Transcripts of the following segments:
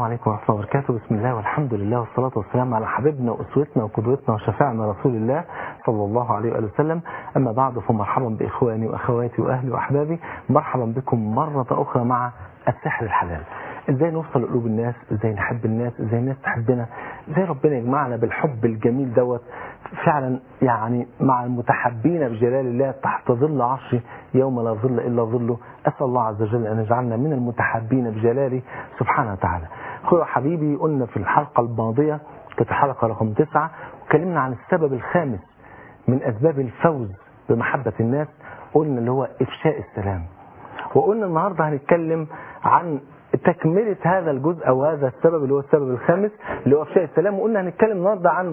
عليكم ورحمة الله وبركاته بسم الله والحمد لله والصلاة والسلام على حبيبنا وأسوتنا وقدوتنا وشفاعنا رسول الله صلى الله عليه وآله وسلم أما بعد فمرحبا بإخواني وأخواتي وأهلي وأحبابي مرحبا بكم مرة أخرى مع السحر الحلال ازاي نوصل لقلوب الناس ازاي نحب الناس ازاي الناس تحبنا ازاي ربنا يجمعنا بالحب الجميل دوت فعلا يعني مع المتحبين بجلال الله تحت ظل عرشه يوم لا ظل الا ظله اسال الله عز وجل ان يجعلنا من المتحبين بجلاله سبحانه وتعالى اخويا حبيبي قلنا في الحلقه الماضيه كانت الحلقه رقم تسعة وكلمنا عن السبب الخامس من اسباب الفوز بمحبه الناس قلنا اللي هو افشاء السلام وقلنا النهارده هنتكلم عن تكملة هذا الجزء أو هذا السبب اللي هو السبب الخامس اللي هو إفشاء السلام وقلنا هنتكلم النهارده عن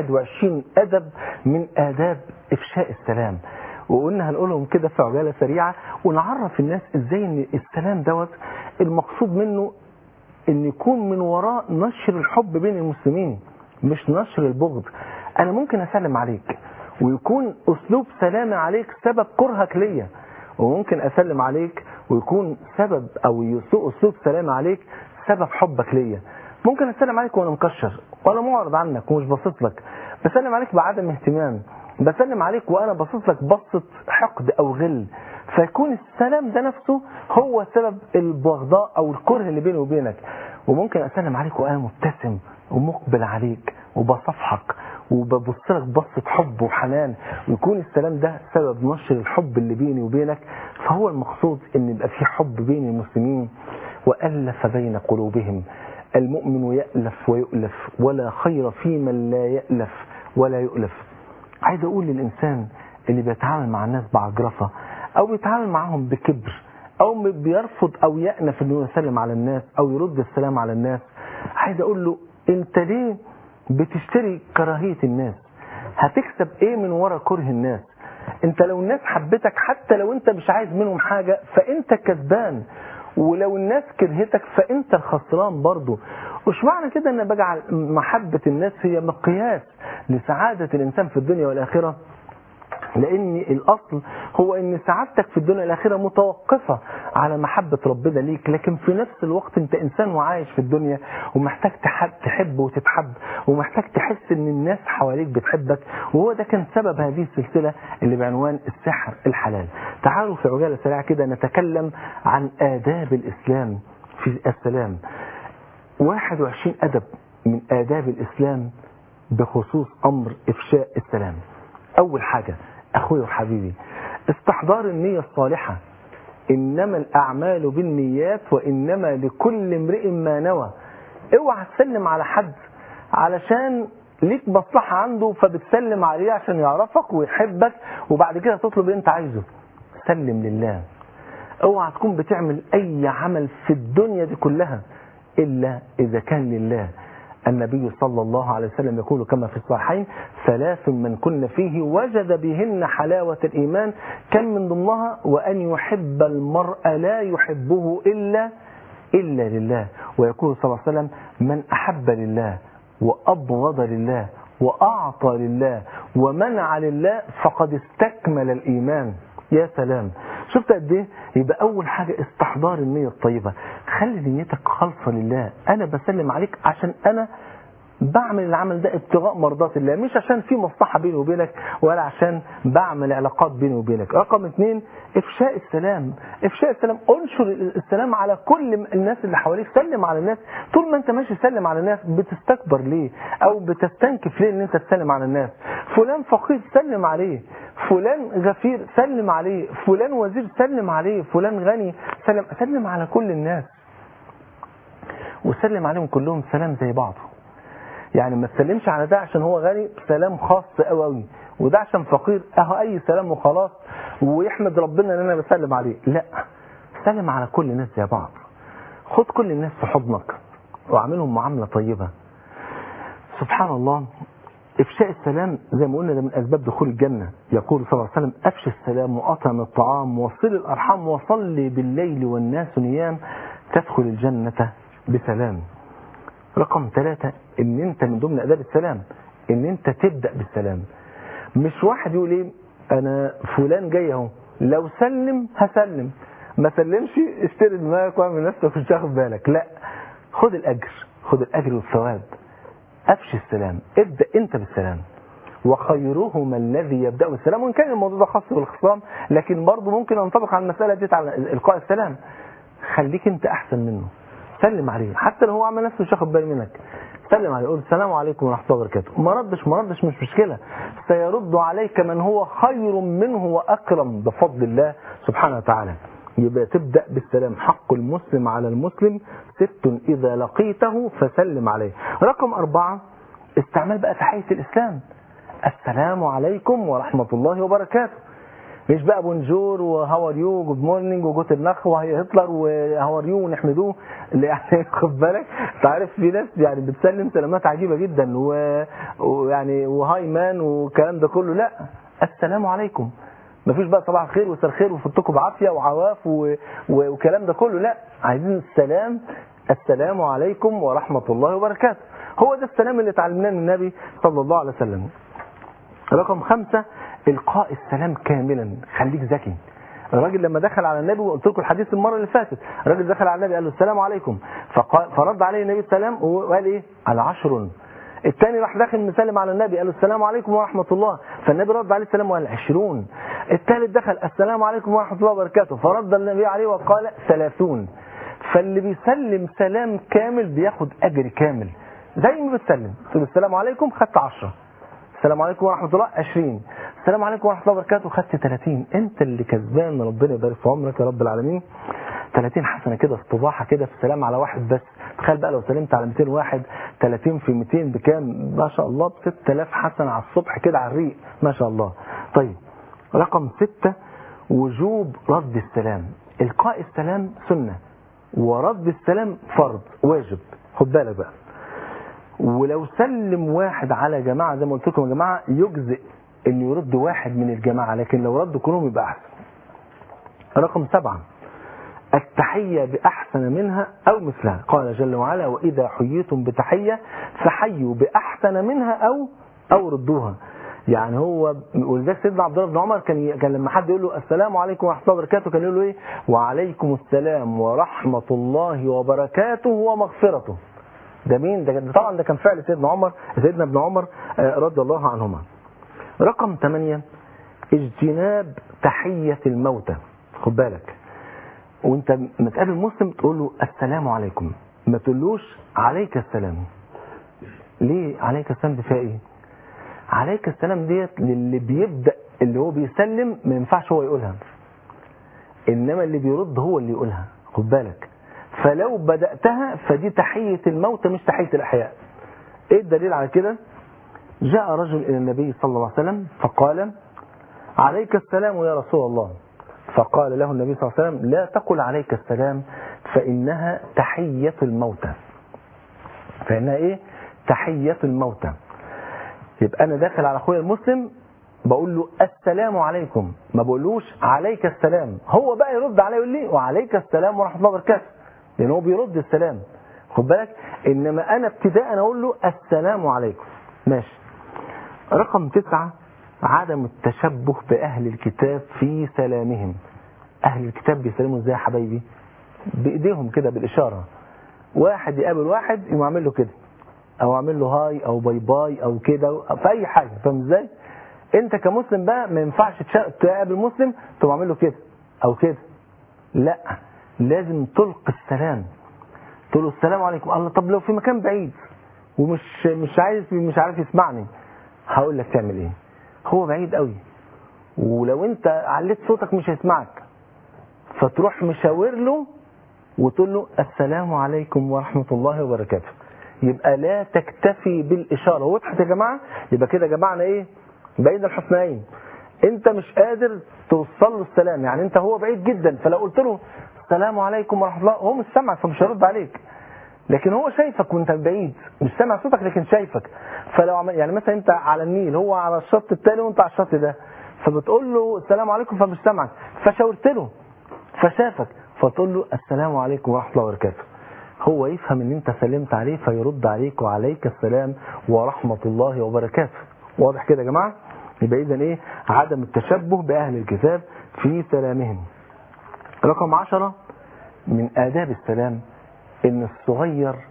21 أدب من آداب إفشاء السلام وقلنا هنقولهم كده في عجالة سريعة ونعرف الناس إزاي إن السلام دوت المقصود منه إن يكون من وراء نشر الحب بين المسلمين مش نشر البغض أنا ممكن أسلم عليك ويكون أسلوب سلامي عليك سبب كرهك ليا وممكن أسلم عليك ويكون سبب او يسوء اسلوب سلام عليك سبب حبك ليا ممكن اسلم عليك وانا مكشر وانا معرض عنك ومش باصص لك بسلم عليك بعدم اهتمام بسلم عليك وانا باصص لك بصه حقد او غل فيكون السلام ده نفسه هو سبب البغضاء او الكره اللي بيني وبينك وممكن اسلم عليك وانا مبتسم ومقبل عليك وبصفحك وببص لك بصة حب وحنان ويكون السلام ده سبب نشر الحب اللي بيني وبينك فهو المقصود ان يبقى في حب بين المسلمين وألف بين قلوبهم المؤمن يألف ويؤلف ولا خير في من لا يألف ولا يؤلف عايز أقول للإنسان اللي بيتعامل مع الناس بعجرفة أو بيتعامل معهم بكبر أو بيرفض أو يأنف إنه يسلم على الناس أو يرد السلام على الناس عايز أقول له أنت ليه بتشتري كراهية الناس هتكسب ايه من ورا كره الناس انت لو الناس حبتك حتى لو انت مش عايز منهم حاجة فانت كسبان ولو الناس كرهتك فانت الخسران برضه وش معنى كده ان بجعل محبة الناس هي مقياس لسعادة الانسان في الدنيا والاخرة لان الاصل هو ان سعادتك في الدنيا والاخره متوقفه على محبه ربنا ليك لكن في نفس الوقت انت انسان وعايش في الدنيا ومحتاج تحب تحب وتتحب ومحتاج تحس ان الناس حواليك بتحبك وهو ده كان سبب هذه السلسله اللي بعنوان السحر الحلال تعالوا في عجاله سريعه كده نتكلم عن آداب الإسلام في السلام 21 أدب من آداب الإسلام بخصوص أمر إفشاء السلام أول حاجة أخوي وحبيبي استحضار النية الصالحة إنما الأعمال بالنيات وإنما لكل امرئ ما نوى اوعى تسلم على حد علشان ليك مصلحة عنده فبتسلم عليه عشان يعرفك ويحبك وبعد كده تطلب اللي انت عايزه سلم لله اوعى تكون بتعمل اي عمل في الدنيا دي كلها الا اذا كان لله النبي صلى الله عليه وسلم يقول كما في الصحيحين ثلاث من كن فيه وجد بهن حلاوة الإيمان كم من ضمنها وأن يحب المرء لا يحبه إلا إلا لله ويقول صلى الله عليه وسلم من أحب لله وأبغض لله وأعطى لله ومنع لله فقد استكمل الإيمان يا سلام شفت قد ايه يبقى اول حاجه استحضار النيه الطيبه خلي نيتك خالصه لله انا بسلم عليك عشان انا بعمل العمل ده ابتغاء مرضات الله مش عشان في مصلحه بيني وبينك ولا عشان بعمل علاقات بيني وبينك رقم اثنين افشاء السلام افشاء السلام انشر السلام على كل الناس اللي حواليك سلم على الناس طول ما انت ماشي سلم على الناس بتستكبر ليه او بتستنكف ليه ان انت تسلم على الناس فلان فقير سلم عليه فلان غفير سلم عليه فلان وزير سلم عليه فلان غني سلم سلم على كل الناس وسلم عليهم كلهم سلام زي بعضه يعني ما تسلمش على ده عشان هو غني سلام خاص قوي قوي وده عشان فقير اهو اي سلام وخلاص ويحمد ربنا ان انا بسلم عليه لا سلم على كل الناس زي بعض خد كل الناس في حضنك واعملهم معامله طيبه سبحان الله افشاء السلام زي ما قلنا ده من اسباب دخول الجنه يقول صلى الله عليه وسلم افشي السلام واطعم الطعام وصل الارحام وصلي بالليل والناس نيام تدخل الجنه بسلام رقم ثلاثة ان انت من ضمن اداب السلام ان انت تبدأ بالسلام مش واحد يقول ايه انا فلان جاي اهو لو سلم هسلم ما سلمش اشتري دماغك واعمل نفسك مش واخد بالك لا خد الأجر خد الأجر والثواب أفشي السلام ابدأ أنت بالسلام وخيرهما الذي يبدأ بالسلام وإن كان الموضوع ده خاص بالخصام لكن برضه ممكن ينطبق على المسألة دي على إلقاء السلام خليك أنت أحسن منه سلم عليه حتى لو هو عمل نفسه مش واخد باله منك سلم عليه قول السلام عليكم ورحمة الله وبركاته ما ردش ما ردش مش مشكلة سيرد عليك من هو خير منه وأكرم بفضل الله سبحانه وتعالى يبقى تبدأ بالسلام حق المسلم على المسلم ست إذا لقيته فسلم عليه رقم أربعة استعمال بقى تحية الإسلام السلام عليكم ورحمة الله وبركاته مش بقى بونجور وهاور يو جود مورنينج وجوت النخ وهي هتلر وهاور يو ونحمدوه اللي يعني خد بالك انت عارف في ناس يعني بتسلم سلامات عجيبه جدا و- ويعني وهاي مان والكلام ده كله لا السلام عليكم مفيش بقى صباح الخير ومساء الخير وفطكم بعافيه وعواف و- و- والكلام ده كله لا عايزين السلام السلام عليكم ورحمه الله وبركاته هو ده السلام اللي اتعلمناه من النبي صلى الله عليه وسلم رقم خمسة إلقاء السلام كاملا خليك ذكي الراجل لما دخل على النبي وقلت لكم الحديث المرة اللي فاتت الراجل دخل على النبي قال له السلام عليكم فقال فرد عليه النبي السلام وقال ايه على عشر الثاني راح داخل مسلم على النبي قال له السلام عليكم ورحمة الله فالنبي رد عليه السلام وقال عشرون الثالث دخل السلام عليكم ورحمة الله وبركاته فرد النبي عليه وقال ثلاثون فاللي بيسلم سلام كامل بياخد أجر كامل زي ما بتسلم تقول السلام عليكم خدت عشرة السلام عليكم ورحمة الله 20 السلام عليكم ورحمة الله وبركاته خدت 30 انت اللي كسبان ربنا يبارك في عمرك يا رب العالمين 30 حسنة كده استباحة كده في السلام على واحد بس تخيل بقى لو سلمت على 200 واحد 30 في 200 بكام ما شاء الله ب 6000 حسنة على الصبح كده على الريق ما شاء الله طيب رقم 6 وجوب رد السلام القاء السلام سنة ورد السلام فرض واجب خد بالك بقى ولو سلم واحد على جماعة زي ما قلت لكم يا جماعة يجزئ انه يرد واحد من الجماعة لكن لو رد كلهم يبقى احسن رقم سبعة التحية بأحسن منها أو مثلها قال جل وعلا وإذا حييتم بتحية فحيوا بأحسن منها أو أو ردوها يعني هو ولذلك سيدنا عبد الله بن عمر كان كان لما حد يقول له السلام عليكم ورحمه الله وبركاته كان يقول له ايه وعليكم السلام ورحمه الله وبركاته ومغفرته ده مين ده طبعا ده كان فعل سيدنا عمر سيدنا ابن عمر آه، رضي الله عنهما رقم ثمانية اجتناب تحية الموتى خد بالك وانت متقابل مسلم تقول له السلام عليكم ما تقولوش عليك السلام ليه عليك السلام دي فيها ايه عليك السلام ديت للي بيبدأ اللي هو بيسلم ما ينفعش هو يقولها انما اللي بيرد هو اللي يقولها خد بالك فلو بدأتها فدي تحية الموت مش تحية الأحياء ايه الدليل على كده جاء رجل إلى النبي صلى الله عليه وسلم فقال عليك السلام يا رسول الله فقال له النبي صلى الله عليه وسلم لا تقل عليك السلام فإنها تحية الموتى فإنها إيه تحية الموتى يبقى أنا داخل على أخويا المسلم بقول له السلام عليكم ما بقولوش عليك السلام هو بقى يرد عليه يقول لي وعليك السلام ورحمة الله وبركاته لأن هو بيرد السلام خد بالك إنما أنا ابتداء أنا أقول له السلام عليكم ماشي رقم تسعة عدم التشبه بأهل الكتاب في سلامهم أهل الكتاب بيسلموا ازاي يا حبايبي بإيديهم كده بالإشارة واحد يقابل واحد يقوم عامل له كده أو عامل له هاي أو باي باي أو كده في أي حاجة فاهم ازاي؟ أنت كمسلم بقى ما ينفعش تشا- تقابل مسلم تقوم عامل له كده أو كده لا لازم تلقي السلام تقول له السلام عليكم الله طب لو في مكان بعيد ومش مش عايز مش عارف يسمعني هقول لك تعمل ايه هو بعيد قوي ولو انت عليت صوتك مش هيسمعك فتروح مشاور له وتقول له السلام عليكم ورحمة الله وبركاته يبقى لا تكتفي بالإشارة وضحت يا جماعة يبقى كده جمعنا ايه بين الحسنين انت مش قادر توصل له السلام يعني انت هو بعيد جدا فلو قلت له السلام عليكم ورحمة الله هو مش سامعك فمش هيرد عليك لكن هو شايفك وانت بعيد مش سامع صوتك لكن شايفك فلو عمل يعني مثلا انت على النيل هو على الشط التاني وانت على الشط ده فبتقول له السلام عليكم فمش سامعك فشاورت له فشافك فتقول له السلام عليكم ورحمه الله وبركاته هو يفهم ان انت سلمت عليه فيرد عليك وعليك السلام ورحمه الله وبركاته واضح كده يا جماعه يبقى اذا ايه عدم التشبه باهل الكتاب في سلامهم رقم عشرة من آداب السلام ان الصغير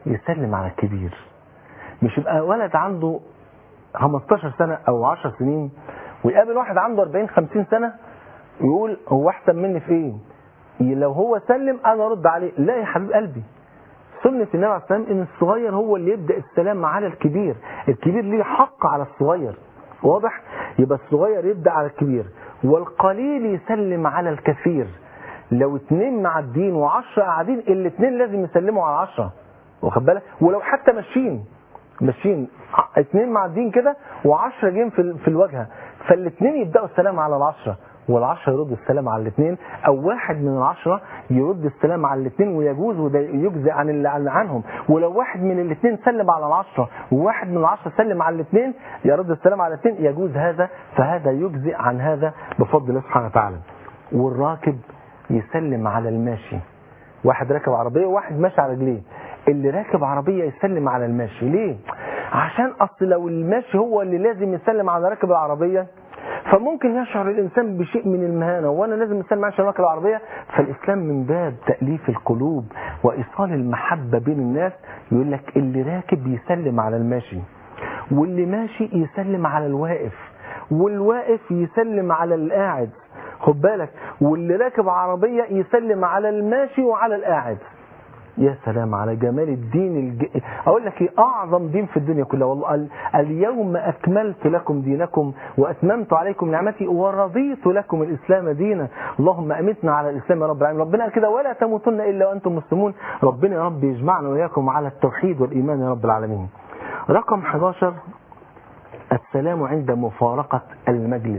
يسلم على الكبير مش يبقى ولد عنده 15 سنة أو 10 سنين ويقابل واحد عنده 40 50 سنة ويقول هو أحسن مني في إيه؟ لو هو سلم أنا أرد عليه لا يا حبيب قلبي سنة النبي عليه السلام إن الصغير هو اللي يبدأ السلام على الكبير الكبير ليه حق على الصغير واضح يبقى الصغير يبدأ على الكبير والقليل يسلم على الكثير لو اتنين معدين وعشرة قاعدين الاتنين لازم يسلموا على عشرة واخد بالك ولو حتى ماشيين ماشيين اتنين معدين كده وعشرة جايين في, في الواجهة فالاتنين يبدأوا السلام على العشرة والعشرة يرد السلام على الاثنين او واحد من العشرة يرد السلام على الاثنين ويجوز وده يجزي عن اللي عنهم ولو واحد من الاثنين سلم على العشرة وواحد من العشرة سلم على الاثنين يرد السلام على الاثنين يجوز هذا فهذا يجزي عن هذا بفضل الله سبحانه وتعالى والراكب يسلم على الماشي واحد راكب عربية وواحد ماشي على رجليه اللي راكب عربية يسلم على الماشي ليه عشان اصل لو الماشي هو اللي لازم يسلم على راكب العربية فممكن يشعر الإنسان بشيء من المهانة وأنا لازم أسلم عشان راكب العربية فالإسلام من باب تأليف القلوب وإيصال المحبة بين الناس يقول لك اللي راكب يسلم على الماشي واللي ماشي يسلم على الواقف والواقف يسلم على القاعد خد بالك واللي راكب عربية يسلم على الماشي وعلى القاعد يا سلام على جمال الدين الج... اقول لك ايه اعظم دين في الدنيا كلها والله ال... اليوم اكملت لكم دينكم واتممت عليكم نعمتي ورضيت لكم الاسلام دينا اللهم امتنا على الاسلام يا رب العالمين ربنا قال كده ولا تموتن الا وانتم مسلمون ربنا يا رب يجمعنا واياكم على التوحيد والايمان يا رب العالمين رقم 11 السلام عند مفارقة المجلس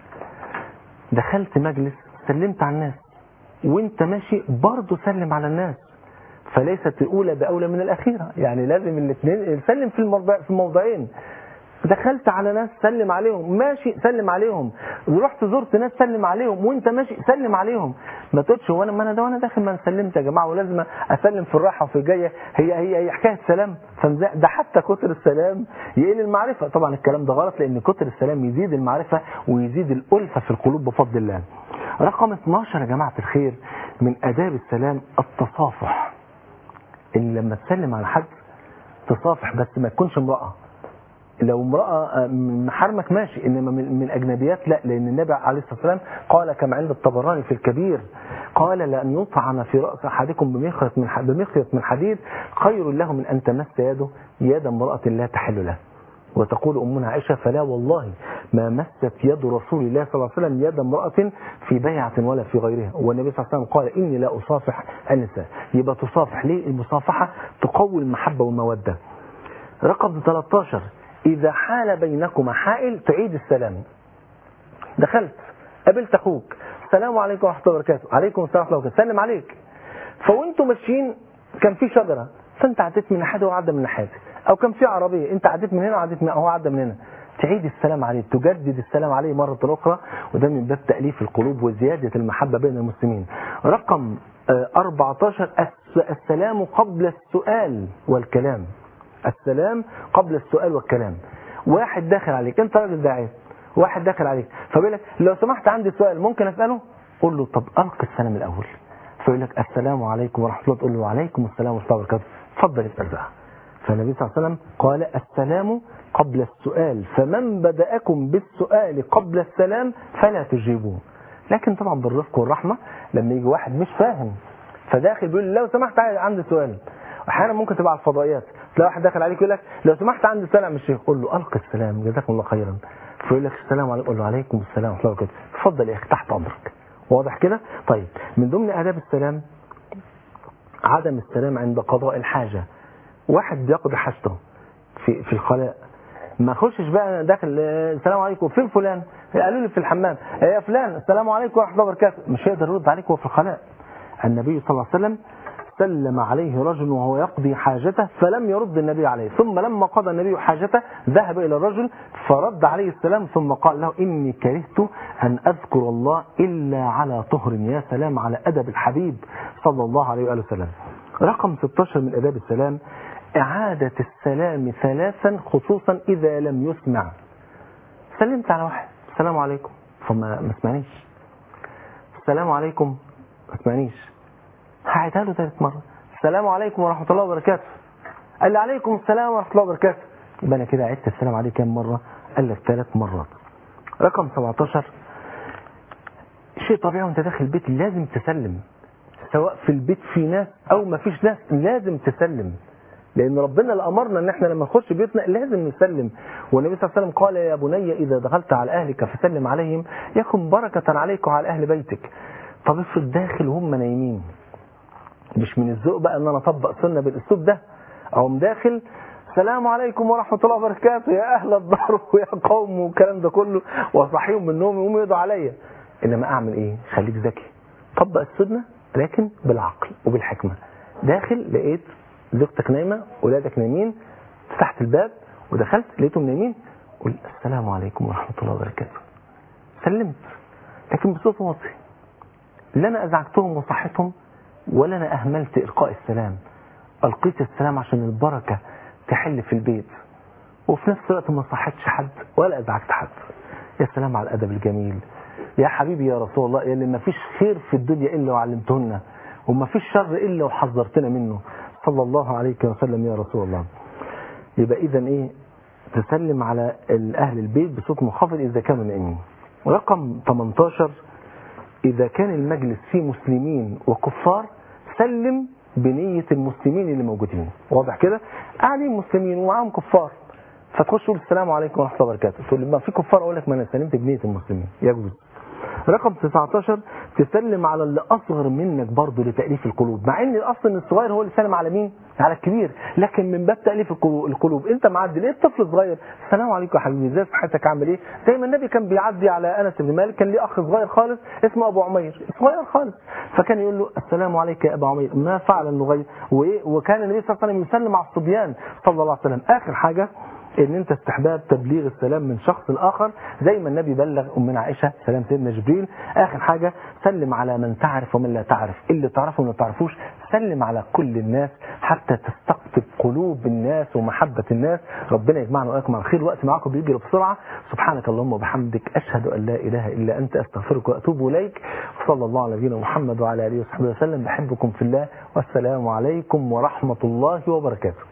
دخلت مجلس سلمت على الناس وانت ماشي برضه سلم على الناس فليست الأولى بأولى من الأخيرة يعني لازم الاثنين سلم في الموضع في الموضعين دخلت على ناس سلم عليهم ماشي سلم عليهم ورحت زرت ناس سلم عليهم وانت ماشي سلم عليهم ما تقولش وانا ما انا ده وانا داخل ما انا سلمت يا جماعه ولازم اسلم في الراحه وفي الجايه هي هي هي حكايه سلام ده حتى كتر السلام يقل المعرفه طبعا الكلام ده غلط لان كتر السلام يزيد المعرفه ويزيد الالفه في القلوب بفضل الله رقم 12 يا جماعه الخير من اداب السلام التصافح ان لما تسلم على حد تصافح بس ما تكونش امرأة لو امرأة من محارمك ماشي انما من الاجنبيات لا لان النبي عليه الصلاة والسلام قال كما عند الطبراني في الكبير قال لأن يطعن في رأس أحدكم بمخيط من بمخيط من حديد خير له من أن تمس يده يد امرأة لا تحل له وتقول أمنا عائشة فلا والله ما مست يد رسول الله صلى الله عليه وسلم يد امرأة في بيعة ولا في غيرها والنبي صلى الله عليه وسلم قال إني لا أصافح النساء يبقى تصافح ليه المصافحة تقوي المحبة والمودة رقم 13 إذا حال بينكما حائل تعيد السلام دخلت قابلت أخوك السلام عليكم ورحمة الله وبركاته عليكم السلام ورحمة الله وبركاته سلم عليك فوانتم ماشيين كان في شجرة فانت عديت من ناحية وعدى من ناحية او كان في عربية انت عديت من هنا وعديت من هو عدى من هنا تعيد السلام عليه تجدد السلام عليه مرة أخرى وده من باب تأليف القلوب وزيادة المحبة بين المسلمين رقم 14 السلام قبل السؤال والكلام السلام قبل السؤال والكلام واحد داخل عليك انت راجل داعية واحد داخل عليك فبيقول لك لو سمحت عندي سؤال ممكن اساله قول له طب القي السلام الاول فيقول لك السلام عليكم ورحمه الله تقول له وعليكم السلام ورحمه الله وبركاته اتفضل اسال بقى فالنبي صلى الله عليه وسلم قال السلام قبل السؤال فمن بدأكم بالسؤال قبل السلام فلا تجيبوه لكن طبعا بالرفق والرحمة لما يجي واحد مش فاهم فداخل بيقول لو سمحت عندي سؤال احيانا ممكن تبقى على الفضائيات تلاقي واحد داخل عليك يقول لك لو سمحت عندي سؤال يا الشيخ قول له القي السلام جزاكم الله خيرا فيقول لك السلام عليكم قول له عليكم السلام ورحمه الله وبركاته اتفضل يا اخي تحت امرك واضح كده طيب من ضمن اداب السلام عدم السلام عند قضاء الحاجه واحد بيقضي حاجته في في الخلاء ما اخشش بقى داخل السلام عليكم فين فلان قالوا لي في الحمام يا فلان السلام عليكم ورحمه الله وبركاته مش هيقدر يرد عليك وهو في الخلاء النبي صلى الله عليه وسلم سلم عليه رجل وهو يقضي حاجته فلم يرد النبي عليه ثم لما قضى النبي حاجته ذهب إلى الرجل فرد عليه السلام ثم قال له إني كرهت أن أذكر الله إلا على طهر يا سلام على أدب الحبيب صلى الله عليه وآله وسلم رقم 16 من أداب السلام إعادة السلام ثلاثا خصوصا إذا لم يسمع سلمت على واحد السلام عليكم فما ما سمعنيش السلام عليكم ما سمعنيش هعيدها له ثالث مرة السلام عليكم ورحمة الله وبركاته قال لي عليكم السلام ورحمه الله وبركاته يبقى انا كده عدت السلام عليه كام مره قال لك ثلاث مرات رقم 17 شيء طبيعي وانت داخل البيت لازم تسلم سواء في البيت في ناس او ما فيش ناس لازم تسلم لان ربنا اللي امرنا ان احنا لما نخش بيتنا لازم نسلم والنبي صلى الله عليه وسلم قال يا بني اذا دخلت على اهلك فسلم عليهم يكن بركه عليك وعلى اهل بيتك طب افرض داخل وهم نايمين مش من الذوق بقى ان انا اطبق سنه بالاسلوب ده اقوم داخل السلام عليكم ورحمة الله وبركاته يا أهل الدار ويا قوم والكلام ده كله وأصحيهم من النوم يقوموا يقضوا عليا إنما أعمل إيه؟ خليك ذكي طبق السنة لكن بالعقل وبالحكمة داخل لقيت زوجتك نايمة ولادك نايمين فتحت الباب ودخلت لقيتهم نايمين قل السلام عليكم ورحمة الله وبركاته سلمت لكن بصوت واطي لا أنا أزعجتهم وصحتهم ولا أنا أهملت إلقاء السلام ألقيت السلام عشان البركة تحل في البيت وفي نفس الوقت ما صحتش حد ولا أزعجت حد يا سلام على الأدب الجميل يا حبيبي يا رسول الله يا اللي ما فيش خير في الدنيا إلا وعلمتهن وما فيش شر إلا وحذرتنا منه صلى الله عليه وسلم يا رسول الله يبقى إذا إيه تسلم على أهل البيت بصوت منخفض إذا كانوا نائمين رقم 18 إذا كان المجلس فيه مسلمين وكفار سلم بنية المسلمين اللي موجودين واضح كده قاعدين مسلمين ومعاهم كفار فتخش تقول السلام عليكم ورحمة الله وبركاته تقول ما في كفار أقول لك ما أنا سلمت بنية المسلمين يجوز رقم 19 تسلم على اللي أصغر منك برضه لتأليف القلوب مع ان الأصل ان الصغير هو اللي سلم على مين على الكبير لكن من باب تأليف القلوب انت معدي ليه الطفل صغير السلام عليكم يا حبيبي ازاي صحتك عامل ايه زي ما النبي كان بيعدي على انس بن مالك كان ليه اخ صغير خالص اسمه ابو عمير صغير خالص فكان يقول له السلام عليك يا ابا عمير ما فعل النغير وايه وكان النبي صلى الله عليه وسلم يسلم على الصبيان صلى الله عليه وسلم اخر حاجه ان انت استحباب تبليغ السلام من شخص لاخر زي ما النبي بلغ امنا عائشه سلام سيدنا جبريل اخر حاجه سلم على من تعرف ومن لا تعرف اللي تعرفه وما تعرفوش سلم على كل الناس حتى تستقطب قلوب الناس ومحبه الناس ربنا يجمعنا واياكم على خير وقت معاكم بيجري بسرعه سبحانك اللهم وبحمدك اشهد ان لا اله الا انت استغفرك واتوب اليك وصلى الله على نبينا محمد وعلى اله وصحبه وسلم بحبكم في الله والسلام عليكم ورحمه الله وبركاته